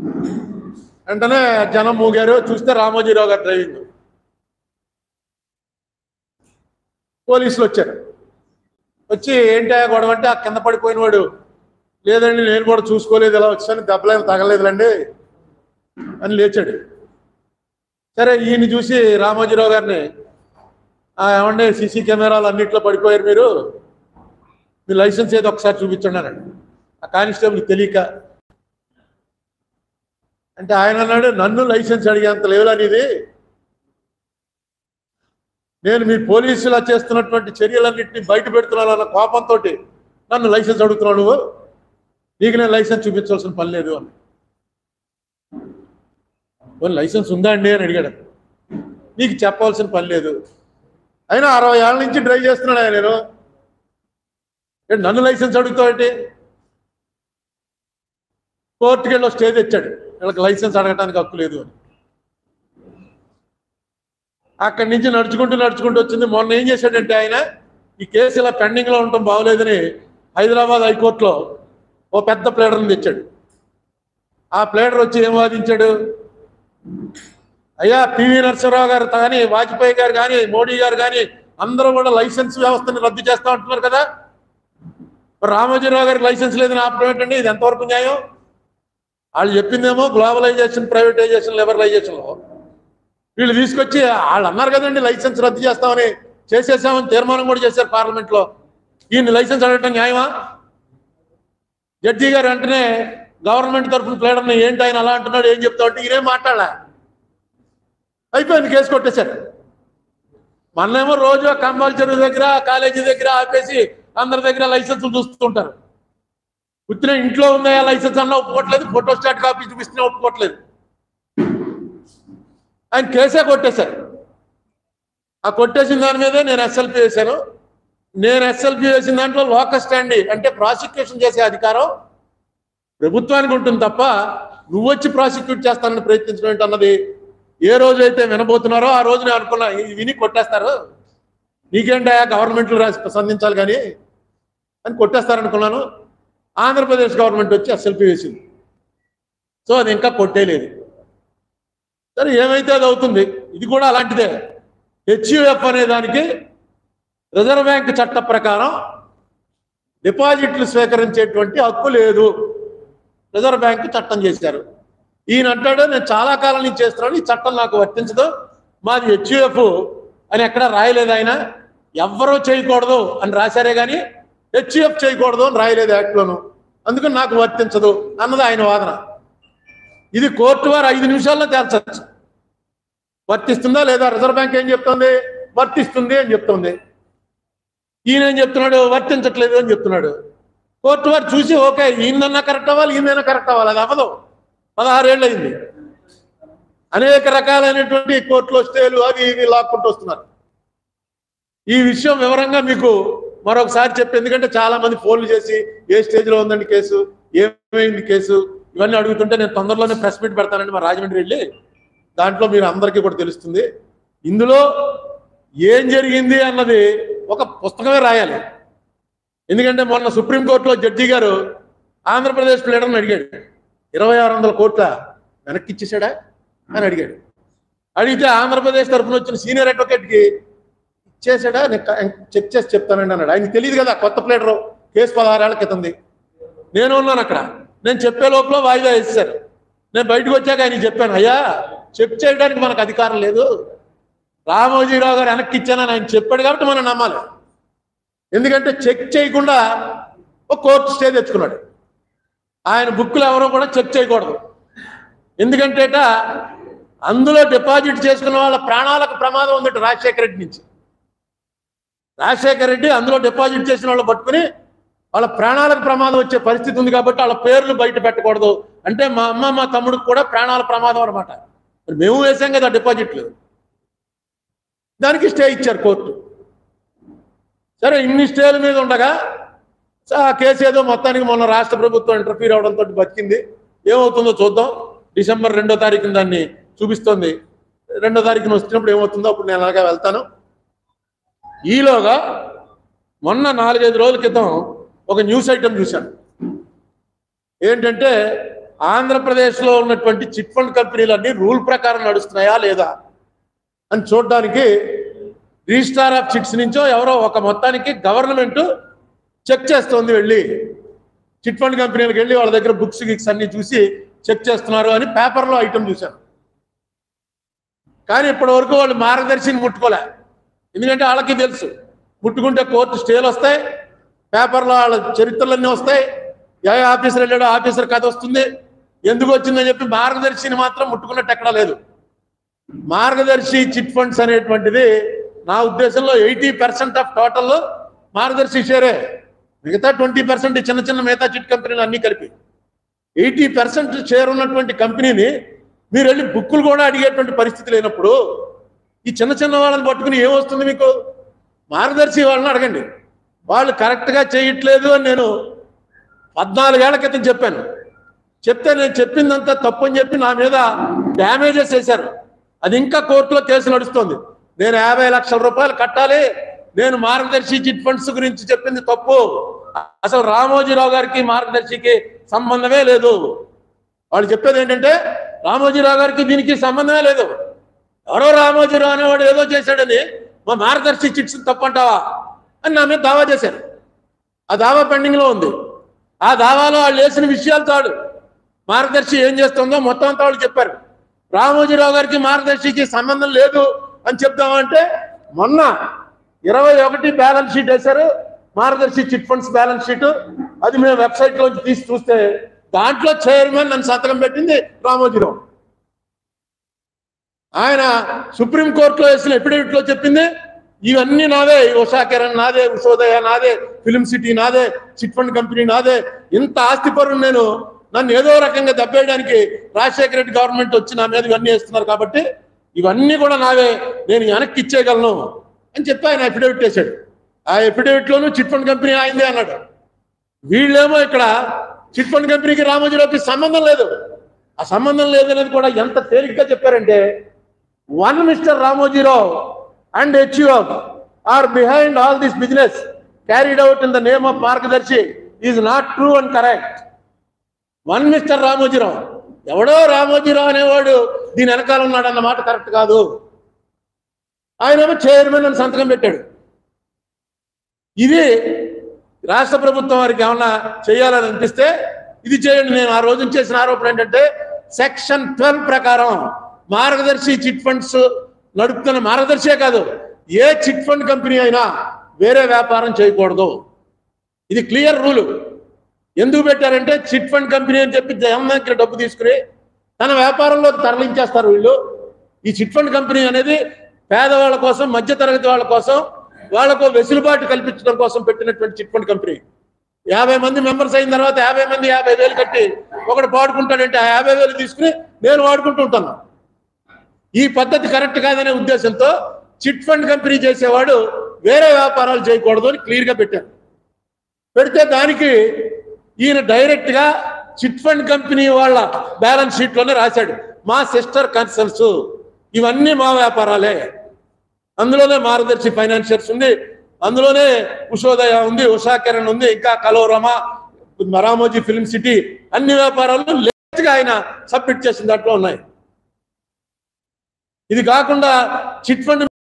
వెంటనే జనం మూగారు చూస్తే రామోజీరావు గారు డ్రైవింగ్ పోలీసులు వచ్చారు వచ్చి ఏంటి ఆ గొడవ అంటే ఆ కింద పడిపోయిన వాడు లేదండి నేను కూడా చూసుకోలేదు ఇలా వచ్చాను దెబ్బలేం తగలేదులండి అని లేచాడు సరే ఈయన చూసి రామోజీరావు గారిని "ఆ, ఏమండి సీసీ కెమెరాలు అన్నిట్లో పడిపోయారు మీరు మీ లైసెన్స్ ఏదో ఒకసారి చూపించండి అన్నాడు ఆ కానిస్టేబుల్ తెలియక అంటే ఆయన అన్నాడు నన్ను లైసెన్స్ అడిగేంత లేవులా నీది నేను మీ పోలీసులా చేస్తున్నటువంటి చర్యలన్నింటినీ బయట పెడుతున్నాను అన్న కోపంతో నన్ను లైసెన్స్ అడుగుతున్నావు నువ్వు నీకు నేను లైసెన్స్ చూపించాల్సిన పని లేదు అని పోనీ లైసెన్స్ ఉందా అండి అని అడిగాడు నీకు చెప్పాల్సిన పని లేదు అయినా అరవై ఏళ్ళ నుంచి డ్రైవ్ చేస్తున్నాడు ఆయన నేను ఏంటి నన్ను లైసెన్స్ అడుగుతావు కోర్టుకి వెళ్ళి స్టే తెచ్చాడు వీళ్ళకి లైసెన్స్ అడగటానికి హక్కు లేదు అని అక్కడి నుంచి నడుచుకుంటూ నడుచుకుంటూ వచ్చింది మొన్న ఏం చేశాడంటే ఆయన ఈ కేసు ఇలా పెండింగ్లో ఉండటం బాగోలేదని హైదరాబాద్ హైకోర్టులో ఓ పెద్ద ప్లేడర్ని తెచ్చాడు ఆ ప్లేడర్ వచ్చి ఏం వాదించాడు అయ్యా పివి నరసింహరావు గారు కానీ వాజ్పేయి గారు కానీ మోడీ గారు కానీ అందరూ కూడా లైసెన్స్ వ్యవస్థని రద్దు చేస్తా ఉంటున్నారు కదా మరి రామోజీరావు గారికి లైసెన్స్ లేదని ఆపడం ఏంటండి ఇది ఎంతవరకు న్యాయం వాళ్ళు చెప్పిందేమో గ్లోబలైజేషన్ ప్రైవేటైజేషన్ లిబరలైజేషన్లో వీళ్ళు తీసుకొచ్చి వాళ్ళు అన్నారు కదండి లైసెన్స్ రద్దు చేస్తామని చేసేసామని తీర్మానం కూడా చేశారు పార్లమెంట్లో ఈయన లైసెన్స్ అడగటం న్యాయమా జడ్జి గారు వెంటనే గవర్నమెంట్ తరఫున ప్లేడర్ని ఏంటి ఆయన అలా అంటున్నాడు ఏం చెప్తా అంటే ఈయనేం మాట్లాడలే అయిపోయింది కేసు కొట్టేశారు మొన్నేమో రోజు ఆ కంబాల్ చెరువు దగ్గర కాలేజీ దగ్గర ఆపేసి అందరి దగ్గర లైసెన్స్ చూస్తుంటారు పుట్టిన ఇంట్లో ఉన్నాయా లైసెన్స్ అన్నా ఒప్పుకోవట్లేదు ఫోటో స్టాట్ కాపీ చూపిస్తున్నా ఒప్పుకోవట్లేదు ఆయన కేసే కొట్టేశారు ఆ కొట్టేసిన దాని మీదే నేను ఎస్ఎల్పి వేశాను నేను ఎస్ఎల్పి వేసిన దాంట్లో లోకల్ స్టాండ్ అంటే ప్రాసిక్యూషన్ చేసే అధికారం ప్రభుత్వానికి ఉంటుంది తప్ప నువ్వు వచ్చి ప్రాసిక్యూట్ చేస్తానని ప్రయత్నించడం ఏంటి అన్నది ఏ రోజైతే వినబోతున్నారో ఆ రోజు నేను అనుకున్నా ఇది విని కొట్టేస్తారు నీకేంటా గవర్నమెంట్లు రాసి స్పందించాలి కానీ అని కొట్టేస్తారనుకున్నాను ఆంధ్రప్రదేశ్ గవర్నమెంట్ వచ్చి ఎస్ఎల్పి వేసింది సో అది ఇంకా కొట్టేలేదు సరే ఏమైతే అది అవుతుంది ఇది కూడా అలాంటిదే హెచ్యుఎఫ్ అనే దానికి రిజర్వ్ బ్యాంక్ చట్ట ప్రకారం డిపాజిట్లు స్వీకరించేటువంటి హక్కు లేదు రిజర్వ్ బ్యాంక్ చట్టం చేశారు ఈయన అంటాడు నేను చాలా కాలం నుంచి చేస్తున్నాను ఈ చట్టం నాకు వర్తించదు మాది హెచ్యుఎఫ్ అని ఎక్కడ రాయలేదు ఆయన ఎవ్వరూ చేయకూడదు అని రాశారే కానీ హెచ్యుఎఫ్ చేయకూడదు అని రాయలేదు యాక్ట్లోను అందుకని నాకు వర్తించదు అన్నది ఆయన వాదన ఇది కోర్టు వారు ఐదు నిమిషాల్లో తేల్చచ్చు వర్తిస్తుందా లేదా రిజర్వ్ బ్యాంక్ ఏం చెప్తుంది వర్తిస్తుంది అని చెప్తుంది ఈయన ఏం చెప్తున్నాడు వర్తించట్లేదు అని చెప్తున్నాడు కోర్టు వారు చూసి ఓకే ఈయనన్నా కరెక్ట్ అవ్వాలి ఈయనైనా కరెక్ట్ అవ్వాలి అది అవ్వదు పదహారేళ్ళు అయింది అనేక రకాలైనటువంటి కోర్టులో స్టేలు అవి ఇవి లాక్కుంటూ వస్తున్నారు ఈ విషయం వివరంగా మీకు మరొకసారి చెప్పి ఎందుకంటే చాలా మంది ఫోన్లు చేసి ఏ స్టేజ్లో ఉందండి కేసు ఏమైంది కేసు ఇవన్నీ అడుగుతుంటే నేను తొందరలోనే ప్రెస్ మీట్ పెడతానండి మా రాజమండ్రి వెళ్ళి దాంట్లో మీరు అందరికీ కూడా తెలుస్తుంది ఇందులో ఏం జరిగింది అన్నది ఒక పుస్తకమే రాయాలి ఎందుకంటే మొన్న సుప్రీంకోర్టులో జడ్జి గారు ఆంధ్రప్రదేశ్ ప్లేడర్ని అడిగాడు ఇరవై ఆరు వందల కోట్ల వెనక్కి ఇచ్చేసాడా అని అడిగాడు అడిగితే ఆంధ్రప్రదేశ్ తరఫున వచ్చిన సీనియర్ అడ్వకేట్కి ఇచ్చేసాడా నేను క- చెక్ చేసి చెప్తానండి అన్నాడు ఆయనకి తెలియదు కదా కొత్త ప్లేడరు కేసు పదహారేళ్ల క్రితంది నేను ఉన్నాను అక్కడ నేను చెప్పే లోపల వాయిదా వేసేశారు నేను బయటకు వచ్చాక ఆయన చెప్పాను అయ్యా చెక్ చేయడానికి మనకు అధికారం లేదు రామోజీరావు గారు వెనక్కి ఇచ్చానని ఆయన చెప్పాడు కాబట్టి మనం నమ్మాలి ఎందుకంటే చెక్ చేయకుండా ఒక కోర్టు స్టే తెచ్చుకున్నాడు ఆయన బుక్కులు ఎవరో కూడా చెక్ చేయకూడదు ఎందుకంటేట అందులో డిపాజిట్ చేసుకున్న వాళ్ళ ప్రాణాలకు ప్రమాదం ఉందట రాజశేఖర రెడ్డి నుంచి రాజశేఖర రెడ్డి అందులో డిపాజిట్ చేసిన వాళ్ళు పట్టుకుని వాళ్ళ ప్రాణాలకు ప్రమాదం వచ్చే పరిస్థితి ఉంది కాబట్టి వాళ్ళ పేర్లు బయట పెట్టకూడదు అంటే మా అమ్మ మా తమ్ముడికి కూడా ప్రాణాల ప్రమాదం అనమాట మరి మేము వేసాం కదా డిపాజిట్లు దానికి స్టే ఇచ్చారు కోర్టు సరే ఇన్ని స్టేల మీద ఉండగా స- ఆ కేసు ఏదో మొత్తానికి మొన్న రాష్ట్ర ప్రభుత్వం ఇంటర్ఫీర్ అవడంతో బతికింది ఏమవుతుందో చూద్దాం డిసెంబర్ రెండో తారీఖున దాన్ని చూపిస్తోంది రెండో తారీఖున వచ్చినప్పుడు ఏమవుతుందో అప్పుడు నేను అలాగా వెళ్తాను ఈలోగా మొన్న నాలుగైదు రోజుల క్రితం ఒక న్యూస్ ఐటమ్ చూశాను ఏంటంటే ఆంధ్రప్రదేశ్లో ఉన్నటువంటి చిట్ ఫండ్ కంపెనీలన్నీ రూల్ ప్రకారం నడుస్తున్నాయా లేదా అని చూడడానికి రిజిస్ట్రార్ ఆఫ్ చిట్స్ నుంచో ఎవరో ఒక మొత్తానికి గవర్నమెంట్ చెక్ చేస్తోంది వెళ్ళి చిట్ ఫండ్ కంపెనీలకు వెళ్ళి వాళ్ళ దగ్గర బుక్స్ గిక్స్ అన్ని చూసి చెక్ చేస్తున్నారు అని పేపర్లో ఐటమ్ చూశాను కానీ ఇప్పటి వరకు వాళ్ళు మార్గదర్శిని ముట్టుకోలే ఎందుకంటే వాళ్ళకి తెలుసు ముట్టుకుంటే కోర్టు స్టేలు వస్తాయి పేపర్లో వాళ్ళ చరిత్రలన్నీ వస్తాయి ఏ ఆఫీసర్ వెళ్ళాడో ఆఫీసర్ కథ వస్తుంది ఎందుకు వచ్చిందని చెప్పి మార్గదర్శిని మాత్రం ముట్టుకున్నట్టు ఎక్కడా లేదు మార్గదర్శి చిట్ ఫండ్స్ అనేటువంటిది నా ఉద్దేశంలో ఎయిటీ పర్సెంట్ ఆఫ్ టోటల్ మార్గదర్శి షేరే మిగతా ట్వంటీ పర్సెంట్ చిన్న చిన్న మిగతా చిట్ కంపెనీలు అన్నీ కలిపి ఎయిటీ పర్సెంట్ షేర్ ఉన్నటువంటి కంపెనీని మీరు వెళ్ళి బుక్కులు కూడా అడిగేటువంటి పరిస్థితి లేనప్పుడు ఈ చిన్న చిన్న వాళ్ళని పట్టుకుని ఏమొస్తుంది మీకు మార్గదర్శి వాళ్ళని అడగండి వాళ్ళు కరెక్ట్గా చేయట్లేదు అని నేను పద్నాలుగేళ్ల క్రితం చెప్పాను చెప్తే నేను చెప్పిందంతా తప్పు అని చెప్పి నా మీద డ్యామేజెస్ వేశారు అది ఇంకా కోర్టులో కేసు నడుస్తుంది నేను యాభై లక్షల రూపాయలు కట్టాలి నేను మార్గదర్శి చిట్ ఫండ్స్ గురించి చెప్పింది తప్పు అసలు రామోజీరావు గారికి మార్గదర్శికి సంబంధమే లేదు వాళ్ళు చెప్పేది ఏంటంటే రామోజీరావు గారికి దీనికి సంబంధమే లేదు ఎవరో రామోజీరావు అనేవాడు ఏదో చేశాడని మా మార్గదర్శి చిట్స్ తప్పంటావా అని నా మీద దావా చేశారు ఆ దావా పెండింగ్ లో ఉంది ఆ దావాలో వాళ్ళు వేసిన విషయాలు తాడు మార్గదర్శి ఏం చేస్తుందో మొత్తం అంతా వాళ్ళు చెప్పారు రామోజీరావు గారికి మార్గదర్శికి సంబంధం లేదు అని చెప్దామంటే మొన్న ఇరవై ఒకటి బ్యాలెన్స్ షీట్ వేశారు మార్గదర్శి చిట్ ఫండ్స్ బ్యాలెన్స్ షీట్ అది మేము వెబ్సైట్ లోంచి తీసి చూస్తే దాంట్లో చైర్మన్ నన్ను సంతకం పెట్టింది రామోజీరావు ఆయన సుప్రీం కోర్టులో వేసిన ఎఫిడవిట్ లో చెప్పింది ఇవన్నీ నాదే ఈ ఉషా కిరణ్ నాదే ఉషోదయ నాదే ఫిలిం సిటీ నాదే చిట్ ఫండ్ కంపెనీ నాదే ఇంత ఆస్తిపరుడు నేను నన్ను ఏదో రకంగా దబ్బేయడానికి రాజశేఖర రెడ్డి గవర్నమెంట్ వచ్చి నా మీద ఇవన్నీ వేస్తున్నారు కాబట్టి ఇవన్నీ కూడా నావే నేను వెనక్కి ఇచ్చేయగలను అని చెప్పి ఆయన అఫిడవిట్ వేశాడు ఆ అఫిడవిట్ లోను చిట్ ఫండ్ కంపెనీ అయిందే అన్నాడు వీళ్ళేమో ఇక్కడ చిట్ ఫండ్ కంపెనీకి రామోజీరావుకి సంబంధం లేదు ఆ సంబంధం లేదనేది కూడా ఎంత తేలిగ్గా చెప్పారంటే one Mister Ramoji Rao and HUF are behind all this business carried out in the name of Margadarsi is not true and correct one Mister Ramoji Rao ఎవడో రామోజీరావు అనేవాడు దీని వెనకాల ఉన్నాడు అన్న మాట కరెక్ట్ కాదు ఆయనేమో చైర్మన్ అని సంతకం పెట్టాడు ఇది రాష్ట్ర ప్రభుత్వం వారికి ఏమన్నా చేయాలని అనిపిస్తే ఇది చేయండి నేను ఆ రోజు చేసిన ఆరోపణ ఏంటంటే సెక్షన్ ట్వెల్వ్ ప్రకారం మార్గదర్శి చిట్ ఫండ్స్ నడుపుతున్న మార్గదర్శే కాదు ఏ చిట్ ఫండ్ కంపెనీ అయినా వేరే వ్యాపారం చేయకూడదు ఇది క్లియర్ రూలు ఎందుకు పెట్టారంటే చిట్ ఫండ్ కంపెనీ అని చెప్పి జగన్ దగ్గర డబ్బు తీసుకుని తన వ్యాపారంలో తరలించేస్తారు వీళ్ళు ఈ చిట్ ఫండ్ కంపెనీ అనేది పేదవాళ్ళ కోసం మధ్యతరగతి వాళ్ళ కోసం వాళ్ళకు వెసులుబాటు కల్పించడం కోసం పెట్టినటువంటి చిట్ ఫండ్ కంపెనీ యాభై మంది మెంబర్స్ అయిన తర్వాత యాభై మంది యాభై వేలు కట్టి ఒకడు వాడుకుంటాడంటే ఆ యాభై వేలు తీసుకుని నేను వాడుకుంటూ ఉంటాను ఈ పద్ధతి కరెక్ట్ కాదనే ఉద్దేశంతో చిట్ ఫండ్ కంపెనీ చేసేవాడు వేరే వ్యాపారాలు చేయకూడదు అని క్లియర్ గా పెట్టారు పెడితే దానికి ఈయన డైరెక్ట్ గా చిట్ ఫండ్ కంపెనీ వాళ్ళ బ్యాలెన్స్ షీట్ లోనే రాశాడు మా సిస్టర్ కన్సల్స్ ఇవన్నీ మా వ్యాపారాలే అందులోనే మార్గదర్శి ఫైనాన్షియర్స్ ఉంది అందులోనే ఉషోదయ ఉంది ఉషా కిరణ్ ఉంది ఇంకా కలోరమా రామోజీ ఫిల్మ్ సిటీ అన్ని వ్యాపారాలు లేట్ గా ఆయన సబ్మిట్ చేసిన దాంట్లో ఉన్నాయి ఇది కాకుండా చిట్ ఫండ్